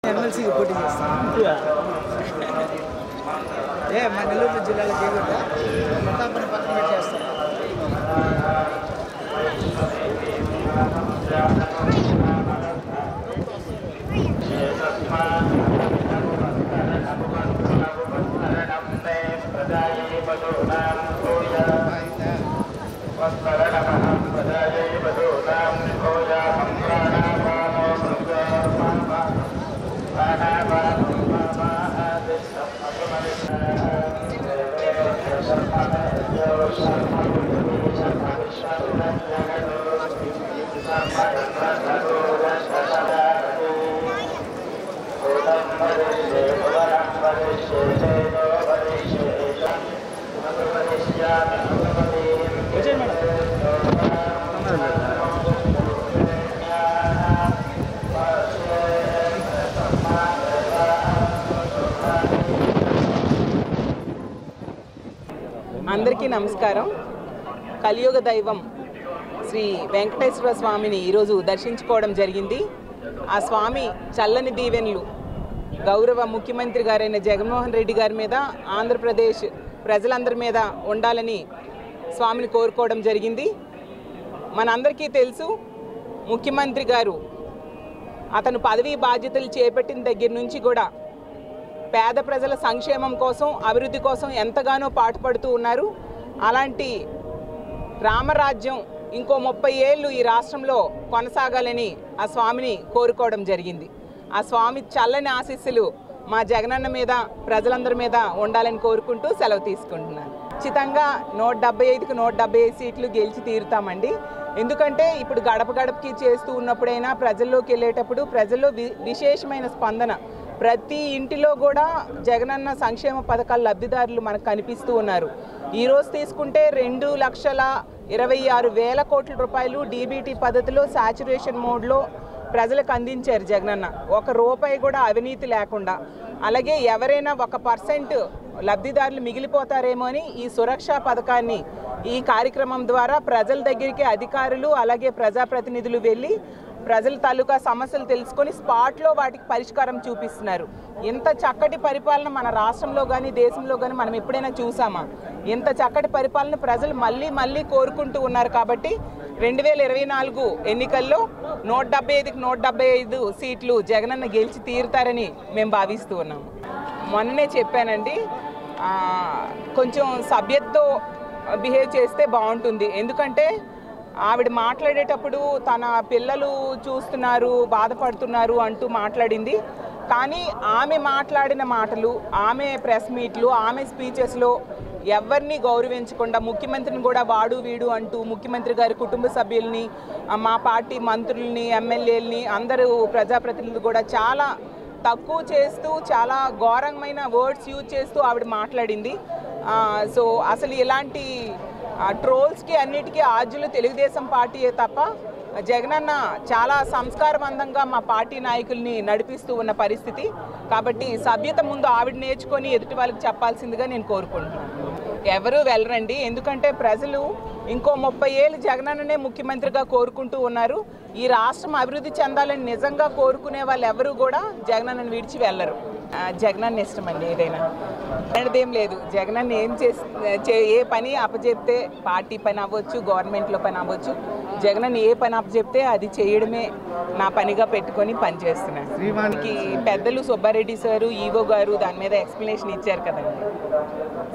ఎమ్మెల్సీకి పోటీ చేస్తాను ఏ మా నెల్లూరు జిల్లాలో చేయకుండా ప్రతాపని పక్కన పెట్టేస్తాం అందరికీ నమస్కారం కలియుగ దైవం శ్రీ వెంకటేశ్వర స్వామిని ఈరోజు దర్శించుకోవడం జరిగింది ఆ స్వామి చల్లని దీవెనలు గౌరవ ముఖ్యమంత్రి గారైన జగన్మోహన్ రెడ్డి గారి మీద ఆంధ్రప్రదేశ్ ప్రజలందరి మీద ఉండాలని స్వామిని కోరుకోవడం జరిగింది మనందరికీ తెలుసు ముఖ్యమంత్రి గారు అతను పదవీ బాధ్యతలు చేపట్టిన దగ్గర నుంచి కూడా పేద ప్రజల సంక్షేమం కోసం అభివృద్ధి కోసం ఎంతగానో పాటుపడుతూ ఉన్నారు అలాంటి రామరాజ్యం ఇంకో ముప్పై ఏళ్ళు ఈ రాష్ట్రంలో కొనసాగాలని ఆ స్వామిని కోరుకోవడం జరిగింది ఆ స్వామి చల్లని ఆశీస్సులు మా జగనన్న మీద ప్రజలందరి మీద ఉండాలని కోరుకుంటూ సెలవు తీసుకుంటున్నాను ఖచ్చితంగా నూట డెబ్బై ఐదుకి నూట డెబ్బై ఐదు సీట్లు గెలిచి తీరుతామండి ఎందుకంటే ఇప్పుడు గడప గడపకి చేస్తూ ఉన్నప్పుడైనా ప్రజల్లోకి వెళ్ళేటప్పుడు ప్రజల్లో వి విశేషమైన స్పందన ప్రతి ఇంటిలో కూడా జగనన్న సంక్షేమ పథకాల లబ్ధిదారులు మనకు కనిపిస్తూ ఉన్నారు ఈరోజు తీసుకుంటే రెండు లక్షల ఇరవై ఆరు వేల కోట్ల రూపాయలు డీబీటీ పద్ధతిలో సాచురేషన్ మోడ్లో ప్రజలకు అందించారు జగనన్న ఒక రూపాయి కూడా అవినీతి లేకుండా అలాగే ఎవరైనా ఒక పర్సెంట్ లబ్ధిదారులు మిగిలిపోతారేమో అని ఈ సురక్ష పథకాన్ని ఈ కార్యక్రమం ద్వారా ప్రజల దగ్గరికి అధికారులు అలాగే ప్రజాప్రతినిధులు వెళ్ళి ప్రజల తాలూకా సమస్యలు తెలుసుకొని స్పాట్లో వాటికి పరిష్కారం చూపిస్తున్నారు ఇంత చక్కటి పరిపాలన మన రాష్ట్రంలో కానీ దేశంలో కానీ మనం ఎప్పుడైనా చూసామా ఇంత చక్కటి పరిపాలన ప్రజలు మళ్ళీ మళ్ళీ కోరుకుంటూ ఉన్నారు కాబట్టి రెండు వేల ఇరవై నాలుగు ఎన్నికల్లో నూట డెబ్బై ఐదుకి నూట డెబ్బై ఐదు సీట్లు జగనన్న గెలిచి తీరుతారని మేము భావిస్తూ ఉన్నాము మొన్ననే చెప్పానండి ఆ, కొంచెం సభ్యతతో బిహేవ్ చేస్తే బాగుంటుంది ఎందుకంటే ఆవిడ మాట్లాడేటప్పుడు తన పిల్లలు చూస్తున్నారు బాధపడుతున్నారు అంటూ మాట్లాడింది కానీ ఆమె మాట్లాడిన మాటలు ఆమె ప్రెస్ మీట్లు ఆమె స్పీచెస్లో ఎవరిని గౌరవించకుండా ముఖ్యమంత్రిని కూడా వాడు వీడు అంటూ ముఖ్యమంత్రి గారి కుటుంబ సభ్యుల్ని ఆ, మా పార్టీ మంత్రుల్ని ఎమ్మెల్యేలని అందరూ ప్రజాప్రతినిధులు కూడా చాలా తక్కువ చేస్తూ చాలా ఘోరమైన వర్డ్స్ యూజ్ చేస్తూ ఆవిడ మాట్లాడింది ఆ, సో అసలు ఇలాంటి ఆ, ట్రోల్స్కి అన్నిటికీ ఆద్యులు తెలుగుదేశం పార్టీయే తప్ప జగనన్న చాలా సంస్కారవంతంగా మా పార్టీ నాయకుల్ని నడిపిస్తూ ఉన్న పరిస్థితి కాబట్టి సభ్యత ముందు ఆవిడ నేర్చుకొని ఎదుటి వాళ్ళకి చెప్పాల్సిందిగా నేను కోరుకుంటున్నాను ఎవరు వెళ్ళరండి ఎందుకంటే ప్రజలు ఇంకో ముప్పై ఏళ్ళు జగనన్ననే ముఖ్యమంత్రిగా కోరుకుంటూ ఉన్నారు ఈ రాష్ట్రం అభివృద్ధి చెందాలని నిజంగా కోరుకునే వాళ్ళు ఎవరు కూడా జగనన్నను విడిచి వెళ్ళరు ఆ, జగనన్న ఇష్టం అండి ఏదైనా అనేదేం లేదు జగనన్న ఏం చేసి చే- ఏ పని అప్పచెప్తే పార్టీ పని అవ్వచ్చు గవర్నమెంట్లో పని అవ్వచ్చు జగనన్న ఏ పని అప్పచెప్తే అది చేయడమే నా పనిగా పెట్టుకొని పనిచేస్తున్నాను దీనికి పెద్దలు సుబ్బారెడ్డి సారు ఈవో గారు దాని మీద ఎక్స్ప్లెనేషన్ ఇచ్చారు కదండి